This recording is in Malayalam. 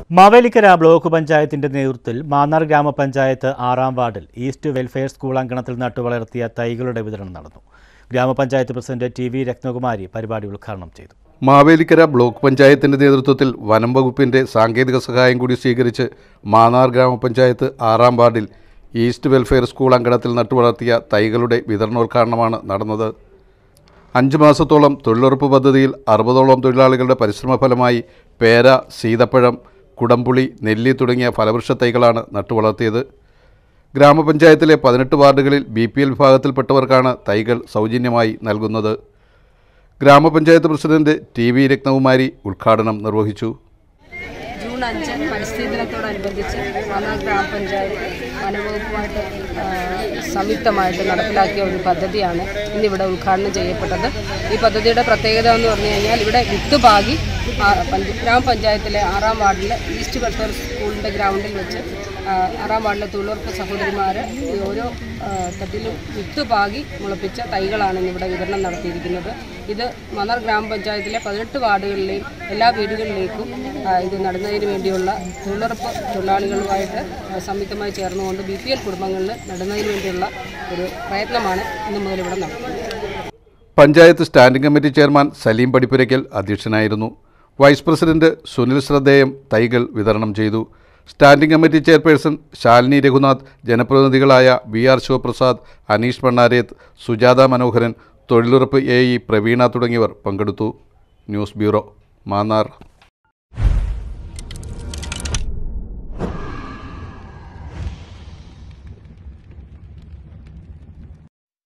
മാവേലിക്കര ബ്ലോക്ക് പഞ്ചായത്തിന്റെ നേതൃത്വത്തിൽ മാന്നാർ ഗ്രാമപഞ്ചായത്ത് ആറാം വാർഡിൽ ഈസ്റ്റ് വെൽഫെയർ സ്കൂൾ അങ്കണത്തിൽ നട്ടുവളർത്തിയ തൈകളുടെ വിതരണം നടന്നു ഗ്രാമപഞ്ചായത്ത് പ്രസിഡന്റ് ടി വി രത്നകുമാരി പരിപാടി ഉദ്ഘാടനം ചെയ്തു മാവേലിക്കര ബ്ലോക്ക് പഞ്ചായത്തിന്റെ നേതൃത്വത്തിൽ വനം വകുപ്പിന്റെ സാങ്കേതിക സഹായം കൂടി സ്വീകരിച്ച് മാന്നാർ ഗ്രാമപഞ്ചായത്ത് ആറാം വാർഡിൽ ഈസ്റ്റ് വെൽഫെയർ സ്കൂൾ അങ്കണത്തിൽ നട്ടുവളർത്തിയ തൈകളുടെ വിതരണോദ്ഘാടനമാണ് നടന്നത് അഞ്ച് മാസത്തോളം തൊഴിലുറപ്പ് പദ്ധതിയിൽ അറുപതോളം തൊഴിലാളികളുടെ പരിശ്രമ ഫലമായി പേര സീതപ്പഴം കുടംപുളി നെല്ലി തുടങ്ങിയ ഫലവൃക്ഷ തൈകളാണ് നട്ടുവളർത്തിയത് ഗ്രാമപഞ്ചായത്തിലെ പതിനെട്ട് വാർഡുകളിൽ ബി പി എൽ വിഭാഗത്തിൽപ്പെട്ടവർക്കാണ് തൈകൾ സൗജന്യമായി നൽകുന്നത് ഗ്രാമപഞ്ചായത്ത് പ്രസിഡന്റ് ടി വി രത്നകുമാരി ഉദ്ഘാടനം നിർവഹിച്ചു ജൂൺ അഞ്ച് പരിസ്ഥിതി ദിനത്തോടനുബന്ധിച്ച് മാന്നാർ ഗ്രാമപഞ്ചായത്ത് വനവകുപ്പുമായിട്ട് ആ, സംയുക്തമായിട്ട് നടപ്പിലാക്കിയ ഒരു പദ്ധതിയാണ് ഇന്നിവിടെ ഉദ്ഘാടനം ചെയ്യപ്പെട്ടത് ഈ പദ്ധതിയുടെ പ്രത്യേകത എന്ന് പറഞ്ഞു കഴിഞ്ഞാൽ ഇവിടെ വിത്ത് പാകി ആ, പഞ്ച- ഗ്രാമപഞ്ചായത്തിലെ ആറാം വാർഡിലെ ഈസ്റ്റ് വെൽഫെയർ സ്കൂളിൻ്റെ ഗ്രൗണ്ടിൽ വെച്ച് ആ, ആറാം വാർഡിലെ തൊഴിലുറപ്പ് സഹോദരിമാർ ഈ ഓരോ ആ, തട്ടിലും വിത്ത് പാകി മുളപ്പിച്ച തൈകളാണ് ഇന്നിവിടെ വിതരണം നടത്തിയിരിക്കുന്നത് ഇത് മന്നാർ ഗ്രാമപഞ്ചായത്തിലെ പതിനെട്ട് വാർഡുകളിലെയും എല്ലാ വീടുകളിലേക്കും ആ, ഇത് നടുന്നതിന് വേണ്ടിയുള്ള തൊഴിലുറപ്പ് തൊഴിലാളികളുമായിട്ട് ആ, സംയുക്തമായി ചേർന്നുകൊണ്ട് ബി പി എൽ കുടുംബങ്ങളിൽ നടുന്നതിന് വേണ്ടിയുള്ള ഒരു പ്രയത്നമാണ് ഇന്ന് മുതൽ ഇവിടെ നടത്തുന്നത് panchayat standing committee chairman Saleem Padippurakkal അധ്യക്ഷനായിരുന്നു വൈസ് പ്രസിഡന്റ് സുനിൽ ശ്രദ്ധേയം തൈകൾ വിതരണം ചെയ്തു standing committee chairperson Shalini Raghunath ജനപ്രതിനിധികളായ വി ആർ ശിവപ്രസാദ് അനീഷ് പണ്ണാരേത്ത് സുജാത മനോഹരൻ തൊഴിലുറപ്പ് എ ഇ പ്രവീണ തുടങ്ങിയവർ പങ്കെടുത്തു ന്യൂസ് ബ്യൂറോ മാന്നാർ